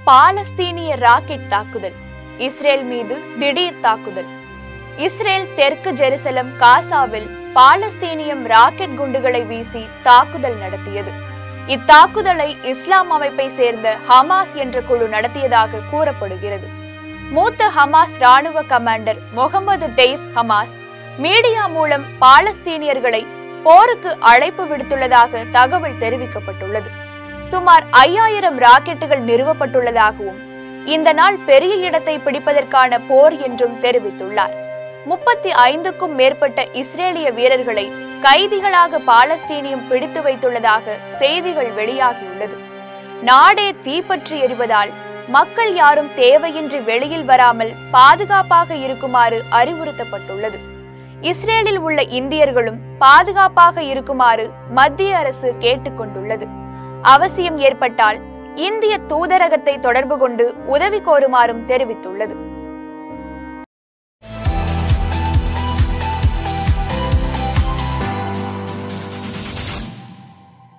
பாலஸ்தீனிய ராக்கெட் தாக்குதல் இஸ்ரேல் மீது திடீர் தாக்குதல் இஸ்ரேல் தெற்கு ஜெருசலம் காசாவில் பாலஸ்தீனியம் ராக்கெட் குண்டுகளை வீசி தாக்குதல் நடத்தியது இத்தாக்குதலை இஸ்லாம் அமைப்பை சேர்ந்த ஹமாஸ் என்ற குழு நடத்தியதாக கூறப்படுகிறது மூத்த ஹமாஸ் ராணுவ commander Mohammed Deif Hamas media மூலம் பாலஸ்தீனியர்களை போருக்கு அழைப்பு விடுத்துள்ளதாக தகவல் தெரிவிக்கப்பட்டுள்ளது சுமார் ஐயாயிரம் ராக்கெட்டுகள் நிறுவப்பட்டுள்ளதாகவும் இந்த நாள் பெரிய இடத்தை பிடிப்பதற்கான போர் என்றும் தெரிவித்துள்ளார் முப்பத்தி ஐந்துக்கும் மேற்பட்ட இஸ்ரேலிய வீரர்களை கைதிகளாக பாலஸ்தீனியம் பிடித்து வைத்துள்ளதாக செய்திகள் வெளியாகியுள்ளது நாடே தீப்பற்றி எரிவதால் மக்கள் யாரும் தேவையின்றி வெளியில் வராமல் பாதுகாப்பாக இருக்குமாறு அறிவுறுத்தப்பட்டுள்ளது இஸ்ரேலில் உள்ள இந்தியர்களும் பாதுகாப்பாக இருக்குமாறு மத்திய அரசு கேட்டுக்கொண்டுள்ளது அவசியம் ஏற்பட்டால் இந்திய தூதரகத்தை தொடர்பு கொண்டு உதவி கோருமாறும் தெரிவித்துள்ளது